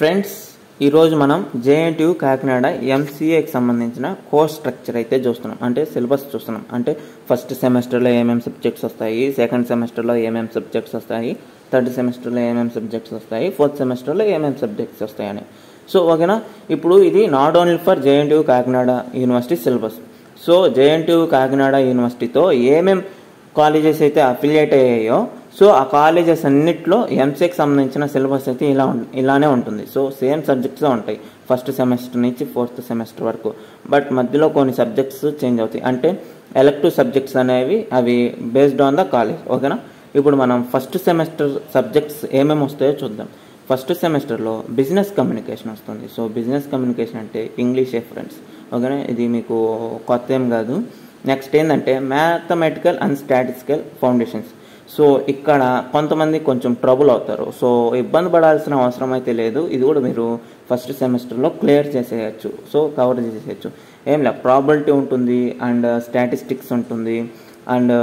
friends ఈరోజు మనం JNTU Kakinada ఎంసీఏకి సంబంధించిన కోర్స్ స్ట్రక్చర్ అయితే చూస్తున్నాం అంటే సిలబస్ చూస్తున్నాం అంటే ఫస్ట్ సెమిస్టర్లో ఏమేమి సబ్జెక్ట్స్ వస్తాయి సెకండ్ సెమిస్టర్లో ఏమేమి సబ్జెక్ట్స్ వస్తాయి థర్డ్ సెమిస్టర్లో ఏమేమి సబ్జెక్ట్స్ వస్తాయి ఫోర్త్ సెమిస్టర్లో ఏమేమి సబ్జెక్ట్స్ వస్తాయని సో ఓకేనా ఇప్పుడు ఇది not only for JNTU Kakinada university syllabus so JNTU Kakinada యూనివర్సిటీతో ఏమేం కాలేజెస్ అయితే అఫిలియేట్ అయ్యాయో సో ఆ కాలేజెస్ అన్నిట్లో ఎంసెక్ సంబంధించిన సిలబస్ అయితే ఇలా ఉం- ఇలానే ఉంటుంది సో సేమ్ సబ్జెక్ట్స్ ఉంటాయి ఫస్ట్ సెమిస్టర్ నుంచి ఫోర్త్ సెమిస్టర్ వరకు బట్ మధ్యలో కొన్ని సబ్జెక్ట్స్ చేంజ్ అవుతాయి అంటే ఎలక్టివ్ సబ్జెక్ట్స్ అనేవి అవి బేస్డ్ ఆన్ ద కాలేజ్ ఓకేనా ఇప్పుడు మనం ఫస్ట్ సెమిస్టర్ సబ్జెక్ట్స్ ఏమేమి వస్తాయో చూద్దాం ఫస్ట్ సెమిస్టర్లో బిజినెస్ కమ్యూనికేషన్ వస్తుంది సో బిజినెస్ కమ్యూనికేషన్ అంటే ఇంగ్లీషే ఫ్రెండ్స్ ఓకేనా ఇది మీకు కొత్త ఏం కాదు నెక్స్ట్ ఏంటంటే mathematical and statistical foundations so ఇక్కడ కొంతమంది కొంచెం ట్రబుల్ అవుతారు సో ఇబ్బంది పడాల్సిన అవసరం అయితే లేదు ఇది కూడా మీరు ఫస్ట్ సెమిస్టర్లో క్లియర్ చేసేయచ్చు సో కవర్ చేసేయచ్చు ఏం లేదు ప్రాబిలిటీ ఉంటుంది అండ్ స్టాటిస్టిక్స్ ఉంటుంది అండ్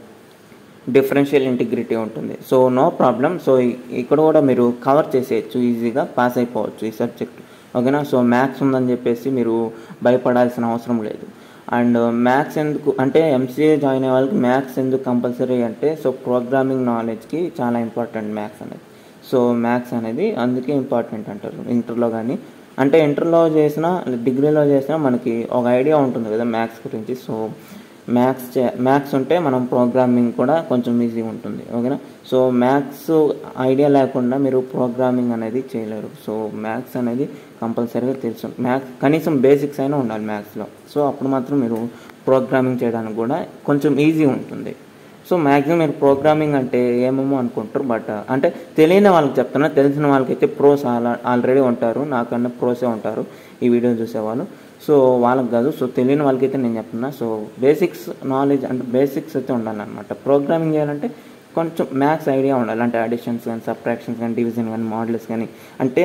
డిఫరెన్షియల్ ఇంటిగ్రిటీ ఉంటుంది సో నో ప్రాబ్లం సో ఇ- ఇక్కడ కూడా మీరు కవర్ చేసేయచ్చు ఈజీగా పాస్ అయిపోవచ్చు ఈ సబ్జెక్ట్ ఓకేనా సో మ్యాథ్స్ ఉందని చెప్పేసి మీరు భయపడాల్సిన అవసరం లేదు అండ్ మ్యాథ్స్ ఎందుకు అంటే ఎంసీఏ జాయిన్ అయ్యే వాళ్ళకి మ్యాథ్స్ ఎందుకు కంపల్సరీ అంటే సో ప్రోగ్రామింగ్ నాలెడ్జ్కి చాలా ఇంపార్టెంట్ మ్యాథ్స్ అనేది సో మ్యాథ్స్ అనేది అందుకే ఇంపార్టెంట్ అంటారు ఇంటర్లో కానీ అంటే ఇంటర్లో చేసినా డిగ్రీలో చేసినా మనకి ఒక ఐడియా ఉంటుంది కదా మ్యాథ్స్ గురించి సో మ్యాథ్స్ చే మ్యాథ్స్ ఉంటే మనం ప్రోగ్రామింగ్ కూడా కొంచెం ఈజీగా ఉంటుంది ఓకేనా సో మ్యాథ్స్ ఐడియా లేకుండా మీరు ప్రోగ్రామింగ్ అనేది చేయలేరు సో మ్యాథ్స్ అనేది కంపల్సరీగా తెలుసు మ్యాథ్స్ కనీసం బేసిక్స్ అయినా ఉండాలి మ్యాథ్స్లో సో అప్పుడు మాత్రం మీరు ప్రోగ్రామింగ్ చేయడానికి కూడా కొంచెం ఈజీ ఉంటుంది సో మ్యాక్సిమం మీరు ప్రోగ్రామింగ్ అంటే ఏమేమో అనుకుంటారు బట్ అంటే తెలియని వాళ్ళకి చెప్తున్నా తెలిసిన వాళ్ళకైతే ప్రోస్ ఆల్రెడీ ఉంటారు నాకన్నా ప్రోసే ఉంటారు ఈ వీడియో చూసేవాళ్ళు సో వాళ్ళకి కాదు సో తెలియని వాళ్ళకైతే నేను చెప్తున్నా సో బేసిక్స్ నాలెడ్జ్ అంటే బేసిక్స్ అయితే ఉండాలన్నమాట ప్రోగ్రామింగ్ చేయాలంటే కొంచెం మ్యాథ్స్ ఐడియా ఉండాలి అంటే అడిషన్స్ కానీ సబ్ట్రాక్షన్స్ కానీ డివిజన్ కానీ మోడల్స్ కానీ అంటే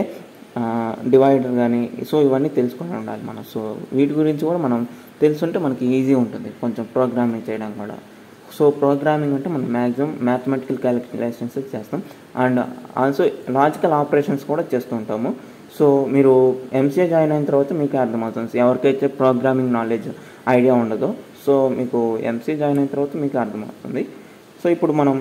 డివైడర్ కానీ సో ఇవన్నీ తెలుసుకొని ఉండాలి మనం సో వీటి గురించి కూడా మనం తెలుసుంటే మనకి ఈజీ ఉంటుంది కొంచెం ప్రోగ్రామింగ్ చేయడం కూడా సో ప్రోగ్రామింగ్ అంటే మనం మ్యాక్సిమం మ్యాథమెటికల్ క్యాలిక్యులేషన్స్ చేస్తాం అండ్ ఆల్సో లాజికల్ ఆపరేషన్స్ కూడా చేస్తూ ఉంటాము సో మీరు ఎంసీఏ జాయిన్ అయిన తర్వాత మీకు అర్థమవుతుంది ఎవరికైతే ప్రోగ్రామింగ్ నాలెడ్జ్ ఐడియా ఉండదో సో మీకు ఎంసీఏ జాయిన్ అయిన తర్వాత మీకు అర్థమవుతుంది సో ఇప్పుడు మనం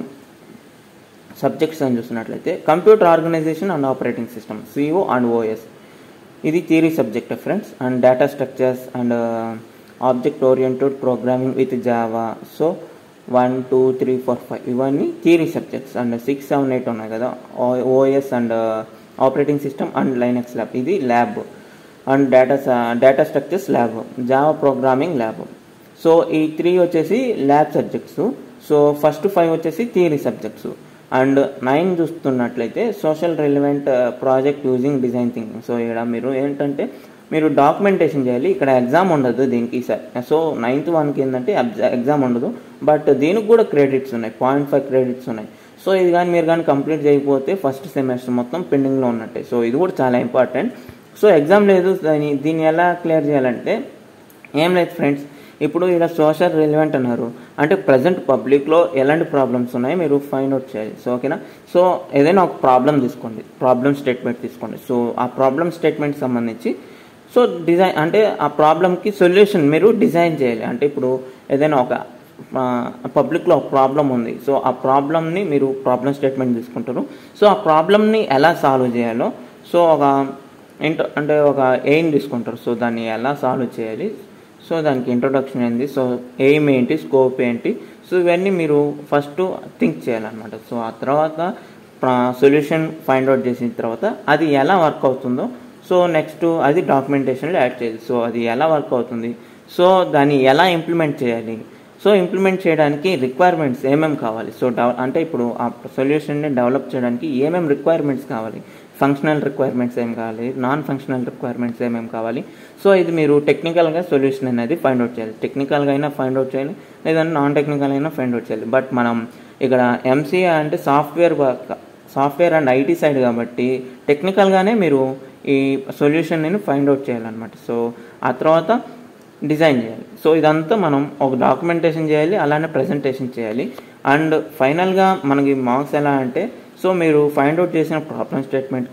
సబ్జెక్ట్స్ అని చూసినట్లయితే computer organisation and operating system CO and OS ఇది theory subject friends and data structures and object oriented programming with Java so one two three four five ఇవన్నీ theory subjects and six seven eight ఉన్నాయి కదా OS and operating system and Linux lab ఇది lab and data data structures lab Java programming lab so ఈ three వచ్చేసి lab subjects so first five వచ్చేసి theory subjects and nine చూస్తున్నట్లయితే social relevant project using design thinking so ఇక్కడ మీరు ఏంటంటే మీరు documentation చేయాలి ఇక్కడ ఎగ్జామ్ ఉండదు దీనికి ఈసారి సో నైన్త్ వన్కి ఏంటంటే ఎగ్జామ్ ఉండదు బట్ దీనికి కూడా క్రెడిట్స్ ఉన్నాయి పాయింట్ ఫైవ్ క్రెడిట్స్ ఉన్నాయి సో ఇది కానీ మీరు కానీ కంప్లీట్ చేయకపోతే ఫస్ట్ సెమిస్టర్ మొత్తం పెండింగ్లో ఉన్నట్టే సో ఇది కూడా చాలా ఇంపార్టెంట్ సో ఎగ్జామ్ లేదు దాని దీన్ని ఎలా క్లియర్ చేయాలంటే ఏం లేదు ఫ్రెండ్స్ ఇప్పుడు ఇలా సోషల్ రిలవెంట్ అన్నారు అంటే ప్రజెంట్ పబ్లిక్లో ఎలాంటి ప్రాబ్లమ్స్ ఉన్నాయి మీరు ఫైండ్ అవుట్ చేయాలి సో ఓకేనా సో ఏదైనా ఒక ప్రాబ్లం తీసుకోండి ప్రాబ్లమ్ స్టేట్మెంట్ తీసుకోండి సో ఆ ప్రాబ్లమ్ స్టేట్మెంట్ సంబంధించి సో డిజైన్ అంటే ఆ ప్రాబ్లమ్కి సొల్యూషన్ మీరు డిజైన్ చేయాలి అంటే ఇప్పుడు ఏదైనా ఒక పబ్లిక్లో ఒక ప్రాబ్లం ఉంది సో ఆ ప్రాబ్లమ్ని మీరు ప్రాబ్లమ్ స్టేట్మెంట్ తీసుకుంటారు సో ఆ ప్రాబ్లమ్ని ఎలా సాల్వ్ చేయాలో సో ఒక ఇంట అంటే ఒక ఎయిమ్ తీసుకుంటారు సో దాన్ని ఎలా సాల్వ్ చేయాలి సో దానికి ఇంట్రొడక్షన్ ఏంటి సో ఎయిమ్ ఏంటి స్కోప్ ఏంటి సో ఇవన్నీ మీరు ఫస్ట్ థింక్ చేయాలన్నమాట సో ఆ తర్వాత సొల్యూషన్ ఫైండ్ అవుట్ చేసిన తర్వాత అది ఎలా వర్క్ అవుతుందో సో నెక్స్ట్ అది డాక్యుమెంటేషన్లో యాడ్ చేయాలి సో అది ఎలా వర్క్ అవుతుంది సో దాన్ని ఎలా ఇంప్లిమెంట్ చేయాలి సో ఇంప్లిమెంట్ చేయడానికి రిక్వైర్మెంట్స్ ఏమేమి కావాలి సో డెవ అంటే ఇప్పుడు ఆ సొల్యూషన్ని డెవలప్ చేయడానికి ఏమేమి రిక్వైర్మెంట్స్ కావాలి ఫంక్షనల్ రిక్వైర్మెంట్స్ ఏం కావాలి నాన్ ఫంక్షనల్ రిక్వైర్మెంట్స్ ఏమేమి కావాలి సో ఇది మీరు టెక్నికల్గా సొల్యూషన్ అనేది ఫైండ్ అవుట్ చేయాలి టెక్నికల్గా అయినా ఫైండ్ అవుట్ చేయాలి లేదంటే నాన్ టెక్నికల్ అయినా ఫైండ్ అవుట్ చేయాలి బట్ మనం ఇక్కడ ఎంసీఏ అంటే software software and IT side కాబట్టి టెక్నికల్గానే మీరు ఈ సొల్యూషన్ ఫైండ్ అవుట్ చేయాలన్నమాట సో ఆ తర్వాత డిజైన్ చేయాలి సో ఇదంతా మనం ఒక డాక్యుమెంటేషన్ చేయాలి అలానే ప్రజెంటేషన్ చేయాలి అండ్ ఫైనల్గా మనకి మార్క్స్ ఎలా అంటే సో మీరు ఫైండ్ అవుట్ చేసిన ప్రాబ్లమ్ స్టేట్మెంట్కి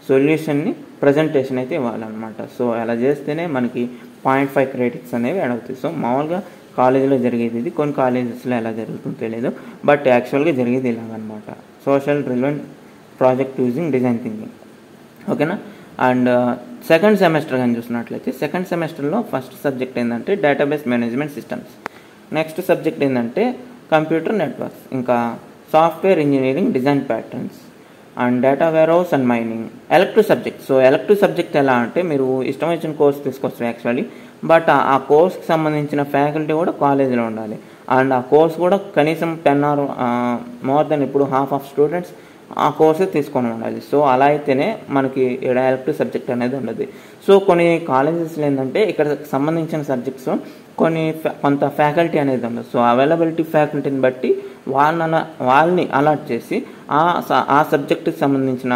సొల్యూషన్ని ప్రజెంటేషన్ అయితే ఇవ్వాలన్నమాట సో అలా చేస్తేనే మనకి పాయింట్ ఫైవ్ క్రెడిట్స్ అనేవి యాడ్ అవుతాయి సో మామూలుగా కాలేజీలో జరిగేది ఇది కొన్ని కాలేజెస్లో ఎలా జరుగుతుందో తెలియదు బట్ యాక్చువల్గా జరిగేది ఇలాగనమాట social relevant project using design thinking ఓకేనా అండ్ సెకండ్ సెమిస్టర్ కానీ చూసినట్లయితే సెకండ్ సెమిస్టర్లో ఫస్ట్ సబ్జెక్ట్ ఏంటంటే database management systems next subject ఏంటంటే కంప్యూటర్ నెట్వర్క్స్ ఇంకా software engineering design patterns and data warehouse and mining electric subject so electric subject ఎలా అంటే మీరు ఇష్టం వచ్చిన కోర్స్ తీసుకోవచ్చు యాక్చువల్లీ బట్ ఆ కోర్స్కి సంబంధించిన ఫ్యాకల్టీ కూడా కాలేజీలో ఉండాలి అండ్ ఆ కోర్స్ కూడా కనీసం టెన్ ఆర్ మోర్ దెన్ ఇప్పుడు హాఫ్ ఆఫ్ స్టూడెంట్స్ ఆ కోర్సు తీసుకొని ఉండాలి సో అలా అయితేనే మనకి ఇక్కడ ఎలక్టివ్ సబ్జెక్ట్ అనేది ఉండదు సో కొన్ని కాలేజెస్లో ఏంటంటే ఇక్కడ సంబంధించిన సబ్జెక్ట్స్ కొన్ని కొంత ఫ్యాకల్టీ అనేది ఉండదు సో అవైలబిలిటీ ఫ్యాకల్టీని బట్టి వాళ్ళని వాళ్ళని అలాట్ చేసి ఆ ఆ సబ్జెక్ట్కి సంబంధించిన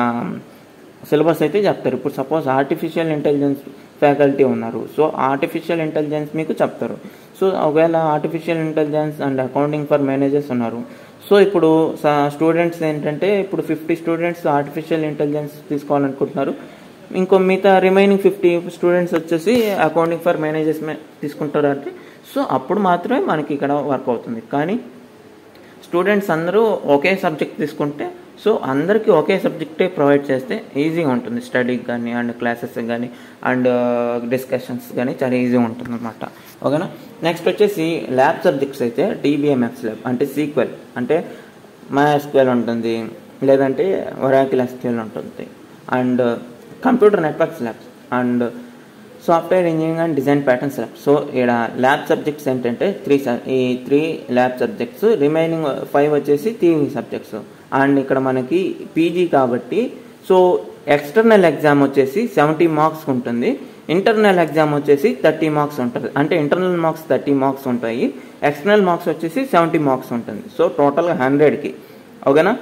సిలబస్ అయితే చెప్తారు ఇప్పుడు సపోజ్ ఆర్టిఫిషియల్ ఇంటెలిజెన్స్ ఫ్యాకల్టీ ఉన్నారు సో ఆర్టిఫిషియల్ ఇంటెలిజెన్స్ మీకు చెప్తారు సో ఒకవేళ artificial intelligence and accounting for managers ఉన్నారు సో ఇప్పుడు స్టూడెంట్స్ ఏంటంటే ఇప్పుడు ఫిఫ్టీ స్టూడెంట్స్ ఆర్టిఫిషియల్ ఇంటెలిజెన్స్ తీసుకోవాలనుకుంటున్నారు ఇంకో మిగతా రిమైనింగ్ ఫిఫ్టీ స్టూడెంట్స్ వచ్చేసి అకౌంటింగ్ ఫర్ మేనేజర్స్ తీసుకుంటారు అంటే సో అప్పుడు మాత్రమే మనకి ఇక్కడ వర్క్ అవుతుంది కానీ స్టూడెంట్స్ అందరూ ఒకే సబ్జెక్ట్ తీసుకుంటే సో అందరికీ ఒకే సబ్జెక్టే ప్రొవైడ్ చేస్తే ఈజీగా ఉంటుంది స్టడీకి కానీ అండ్ క్లాసెస్ కానీ అండ్ డిస్కషన్స్ కానీ చాలా ఈజీగా ఉంటుంది అనమాట ఓకేనా నెక్స్ట్ వచ్చేసి ల్యాబ్ సబ్జెక్ట్స్ అయితే టీబీఎంఎఫ్స్ ల్యాబ్ అంటే సీక్వెల్ అంటే మైఎస్క్వెల్ ఉంటుంది లేదంటే ఒరాకిల్ ఎస్క్యూఎల్ ఉంటుంది and computer networks labs and software engineering and design patterns lab so ఇక్కడ ల్యాబ్ సబ్జెక్ట్స్ ఏంటంటే త్రీ ఈ three lab subjects remaining five వచ్చేసి థియరీ సబ్జెక్ట్స్ అండ్ ఇక్కడ మనకి పీజీ కాబట్టి సో ఎక్స్టర్నల్ ఎగ్జామ్ వచ్చేసి సెవెంటీ మార్క్స్ ఉంటుంది ఇంటర్నల్ ఎగ్జామ్ వచ్చేసి థర్టీ మార్క్స్ ఉంటుంది అంటే ఇంటర్నల్ మార్క్స్ థర్టీ మార్క్స్ ఉంటాయి ఎక్స్టర్నల్ మార్క్స్ వచ్చేసి సెవెంటీ మార్క్స్ ఉంటుంది సో టోటల్గా హండ్రెడ్కి ఓకేనా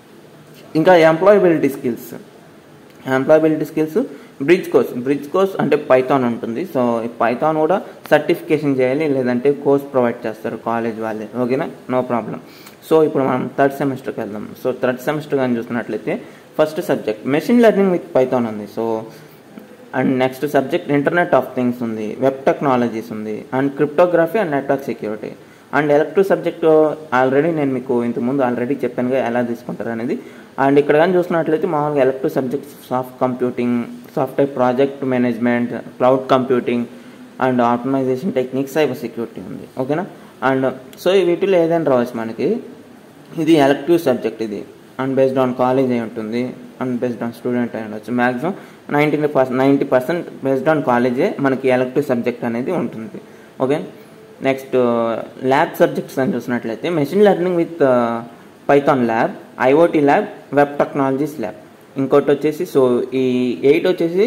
ఇంకా employability skills employability skills bridge course bridge course అంటే పైథాన్ ఉంటుంది సో పైథాన్ కూడా సర్టిఫికేషన్ చేయాలి లేదంటే కోర్స్ ప్రొవైడ్ చేస్తారు కాలేజ్ వాళ్ళే ఓకేనా నో ప్రాబ్లం సో ఇప్పుడు మనం థర్డ్ సెమిస్టర్కి వెళ్దాం సో థర్డ్ సెమిస్టర్ కానీ చూసినట్లయితే first subject machine learning with Python ఉంది so and next subject internet of things ఉంది వెబ్ టెక్నాలజీస్ ఉంది and cryptography and network security and electric subject already నేను మీకు ఇంతకుముందు ఆల్రెడీ చెప్పానుగా ఎలా తీసుకుంటారు అనేది అండ్ ఇక్కడ కానీ చూసినట్లయితే మామూలుగా electric subjects soft computing software project management cloud computing and automisation techniques cyber security ఉంది ఓకేనా అండ్ సో వీటిలో ఏదైనా రావచ్చు మనకి ఇది ఎలక్టివ్ సబ్జెక్ట్ ఇది అండ్ బేస్డ్ ఆన్ కాలేజ్ అయి ఉంటుంది అండ్ బేస్డ్ ఆన్ స్టూడెంట్ అయి ఉండొచ్చు maximum ninety percent ninety percent based on కాలేజే మనకి ఎలక్టివ్ సబ్జెక్ట్ అనేది ఉంటుంది ఓకే నెక్స్ట్ ల్యాబ్ సబ్జెక్ట్స్ అని చూసినట్లయితే machine learning with Python lab IoT lab web technologies lab ఇంకోటి వచ్చేసి సో ఈ ఎయిట్ వచ్చేసి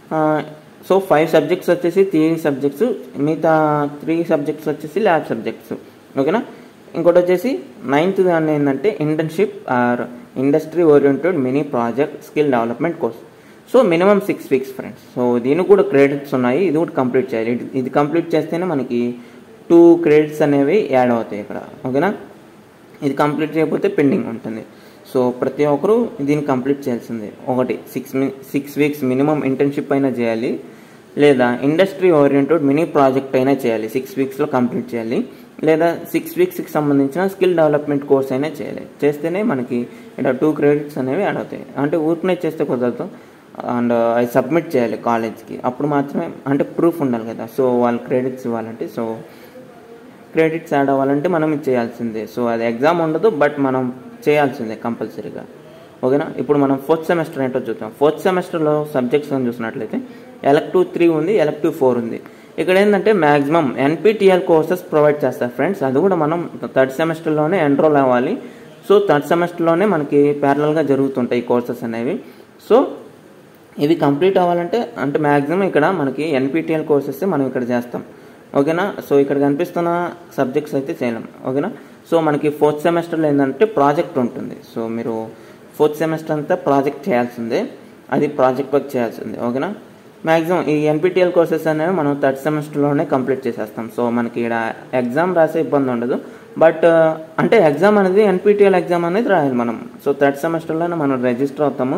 సో ఫైవ్ సబ్జెక్ట్స్ వచ్చేసి థియరీ సబ్జెక్ట్స్ మిగతా త్రీ సబ్జెక్ట్స్ వచ్చేసి ల్యాబ్ సబ్జెక్ట్స్ ఓకేనా ఇంకోటి వచ్చేసి నైన్త్ దాన్ని ఏంటంటే internship or industry oriented mini project skill development course so minimum six weeks friends so దీనికి కూడా క్రెడిట్స్ ఉన్నాయి ఇది కూడా కంప్లీట్ చేయాలి ఇది- ఇది కంప్లీట్ చేస్తేనే మనకి టూ క్రెడిట్స్ అనేవి యాడ్ అవుతాయి ఇక్కడ ఓకేనా ఇది కంప్లీట్ చేయకపోతే పెండింగ్ ఉంటుంది సో ప్రతి ఒక్కరూ దీన్ని కంప్లీట్ చేయాల్సిందే ఒకటి సిక్స్ మీ సిక్స్ వీక్స్ మినిమం ఇంటర్న్షిప్ అయినా చేయాలి లేదా ఇండస్ట్రీ ఓరియంటెడ్ మినీ ప్రాజెక్ట్ అయినా చేయాలి సిక్స్ వీక్స్లో కంప్లీట్ చేయాలి లేదా సిక్స్ వీక్స్కి సంబంధించిన స్కిల్ డెవలప్మెంట్ కోర్స్ అయినా చేయాలి చేస్తేనే మనకి ఇక్కడ టూ క్రెడిట్స్ అనేవి యాడ్ అవుతాయి అంటే ఊరికనే చేస్తే కుదరదు అండ్ అవి సబ్మిట్ చేయాలి కాలేజ్కి అప్పుడు మాత్రమే అంటే ప్రూఫ్ ఉండాలి కదా సో వాళ్ళు క్రెడిట్స్ ఇవ్వాలంటే సో క్రెడిట్స్ యాడ్ అవ్వాలంటే మనం ఇది చేయాల్సిందే సో అది ఎగ్జామ్ ఉండదు బట్ మనం చేయాల్సిందే కంపల్సరీగా ఓకేనా ఇప్పుడు మనం ఫోర్త్ సెమిస్టర్ ఏంటో చూద్దాం ఫోర్త్ సెమిస్టర్లో సబ్జెక్ట్స్ అని చూసినట్లయితే ఎలక్టివ్ త్రీ ఉంది ఎలక్టివ్ ఫోర్ ఉంది ఇక్కడ ఏంటంటే మ్యాక్సిమం ఎన్పిటిఎల్ కోర్సెస్ ప్రొవైడ్ చేస్తారు ఫ్రెండ్స్ అది కూడా మనం థర్డ్ సెమిస్టర్లోనే ఎన్రోల్ అవ్వాలి సో థర్డ్ సెమిస్టర్లోనే మనకి ప్యారలల్గా జరుగుతుంటాయి ఈ కోర్సెస్ అనేవి సో ఇవి కంప్లీట్ అవ్వాలంటే అంటే మ్యాక్సిమం ఇక్కడ మనకి ఎన్పిటిఎల్ కోర్సెస్ మనం ఇక్కడ చేస్తాం ఓకేనా సో ఇక్కడ కనిపిస్తున్న సబ్జెక్ట్స్ అయితే చేయలేం ఓకేనా సో మనకి ఫోర్త్ సెమిస్టర్లో ఏంటంటే ప్రాజెక్ట్ ఉంటుంది సో మీరు ఫోర్త్ సెమిస్టర్ అంతా ప్రాజెక్ట్ చేయాల్సిందే అది ప్రాజెక్ట్ వర్క్ చేయాల్సిందే ఓకేనా మ్యాక్సిమం ఈ ఎన్పిటిఎల్ కోర్సెస్ అనేవి మనం థర్డ్ సెమిస్టర్లోనే కంప్లీట్ చేసేస్తాం సో మనకి ఇక్కడ ఎగ్జామ్ రాసే ఇబ్బంది ఉండదు బట్ అంటే ఎగ్జామ్ అనేది ఎన్పిటిఎల్ ఎగ్జామ్ అనేది రాయాలి మనం సో థర్డ్ సెమిస్టర్లోనే మనం రిజిస్టర్ అవుతాము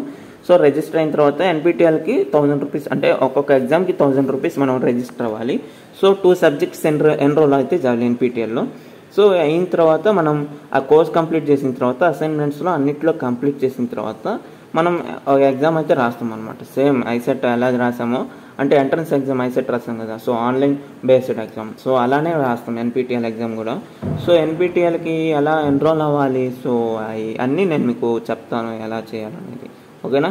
సో రిజిస్టర్ అయిన తర్వాత ఎన్పిటిఎల్కి థౌజండ్ రూపీస్ అంటే ఒక్కొక్క ఎగ్జామ్కి థౌజండ్ రూపీస్ మనం రిజిస్టర్ అవ్వాలి సో టూ సబ్జెక్ట్స్ ఎన్రో ఎన్రోల్ అయితే చాలు ఎన్పిటిఎల్లో సో అయిన తర్వాత మనం ఆ కోర్స్ కంప్లీట్ చేసిన తర్వాత అసైన్మెంట్స్లో అన్నిట్లో కంప్లీట్ చేసిన తర్వాత మనం ఎగ్జామ్ అయితే రాస్తాం అనమాట సేమ్ ఐసెట్ ఎలా రాసామో అంటే ఎంట్రన్స్ ఎగ్జామ్ ఐసెట్ రాస్తాం కదా so online based exam so అలానే రాస్తాం ఎన్పిటిఎల్ ఎగ్జామ్ కూడా సో ఎన్పిటిఎల్కి ఎలా ఎన్రోల్ అవ్వాలి సో అవి అన్నీ నేను మీకు చెప్తాను ఎలా చేయాలనేది ఓకేనా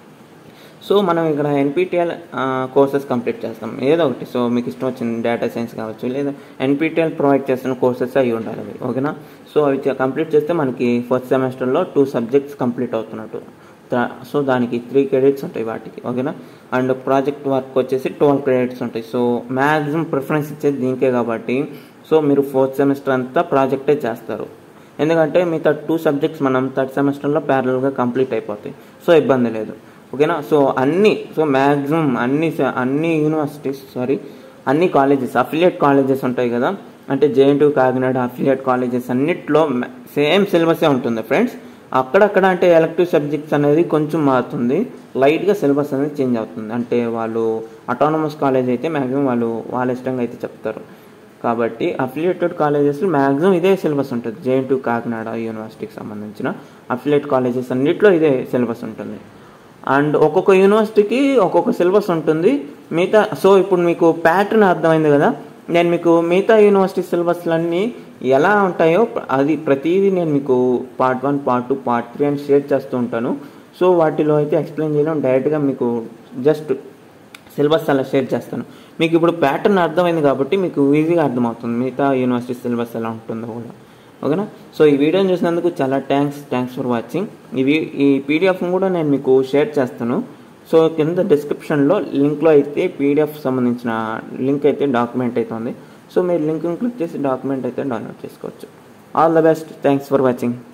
సో మనం ఇక్కడ ఎన్పిటిఎల్ కోర్సెస్ కంప్లీట్ చేస్తాం ఏదో ఒకటి సో మీకు ఇష్టం వచ్చింది డేటా సైన్స్ కావచ్చు లేదా ఎన్పిటిఎల్ ప్రొవైడ్ చేస్తున్న కోర్సెస్ అవి ఉండాలి అవి ఓకేనా సో అవి కంప్లీట్ చేస్తే మనకి ఫస్ట్ సెమిస్టర్లో టూ సబ్జెక్ట్స్ కంప్లీట్ అవుతున్నట్టు సో దానికి త్రీ క్రెడిట్స్ ఉంటాయి వాటికి ఓకేనా అండ్ ప్రాజెక్ట్ వర్క్ వచ్చేసి ట్వెల్వ్ క్రెడిట్స్ ఉంటాయి సో మ్యాక్సిమం ప్రిఫరెన్స్ ఇచ్చేది దీనికే కాబట్టి సో మీరు ఫోర్త్ సెమిస్టర్ అంతా ప్రాజెక్టే చేస్తారు ఎందుకంటే మిగతా టూ సబ్జెక్ట్స్ మనం థర్డ్ సెమిస్టర్లో ప్యారల్గా కంప్లీట్ అయిపోతాయి సో ఇబ్బంది లేదు ఓకేనా సో అన్ని సో మ్యాక్సిమం అన్ని అన్ని యూనివర్సిటీస్ సారీ అన్ని కాలేజెస్ అఫిలియేట్ కాలేజెస్ ఉంటాయి కదా అంటే జేఎన్టీ కాకినాడ అఫిలియేట్ కాలేజెస్ అన్నిట్లో సేమ్ సిలబసే ఉంటుంది ఫ్రెండ్స్ అక్కడక్కడ అంటే ఎలక్టివ్ సబ్జెక్ట్స్ అనేది కొంచెం మారుతుంది లైట్గా సిలబస్ అనేది చేంజ్ అవుతుంది అంటే వాళ్ళు అటానమస్ కాలేజ్ అయితే మ్యాక్సిమం వాళ్ళు వాళ్ళ ఇష్టంగా అయితే చెప్తారు కాబట్టి అఫిలియేటెడ్ కాలేజెస్లో మ్యాక్సిమం ఇదే సిలబస్ ఉంటుంది జేఎన్టీ కాకినాడ యూనివర్సిటీకి సంబంధించిన అఫిలియేట్ కాలేజెస్ అన్నిట్లో ఇదే సిలబస్ ఉంటుంది అండ్ ఒక్కొక్క యూనివర్సిటీకి ఒక్కొక్క సిలబస్ ఉంటుంది మిగతా సో ఇప్పుడు మీకు ప్యాటర్న్ అర్థమైంది కదా నేను మీకు మిగతా యూనివర్సిటీ సిలబస్లన్నీ ఎలా ఉంటాయో అది ప్రతిదీ నేను మీకు part one part two part three అని షేర్ చేస్తూ ఉంటాను సో వాటిలో అయితే ఎక్స్ప్లెయిన్ చేయడం డైరెక్ట్గా మీకు జస్ట్ సిలబస్ అలా షేర్ చేస్తాను మీకు ఇప్పుడు ప్యాటర్న్ అర్థమైంది కాబట్టి మీకు ఈజీగా అర్థమవుతుంది మిగతా యూనివర్సిటీ సిలబస్ ఎలా ఉంటుందో కూడా ఓకేనా సో ఈ వీడియోని చూసినందుకు చాలా థ్యాంక్స్ థ్యాంక్స్ ఫర్ వాచింగ్ ఇవి ఈ పీడిఎఫ్ని కూడా నేను మీకు షేర్ చేస్తాను సో కింద డిస్క్రిప్షన్లో లింక్లో అయితే పీడిఎఫ్ సంబంధించిన లింక్ అయితే డాక్యుమెంట్ అయితే ఉంది సో మీరు లింక్ క్లిక్ చేసి డాక్యుమెంట్ అయితే డౌన్లోడ్ చేసుకోవచ్చు all the best thanks for watching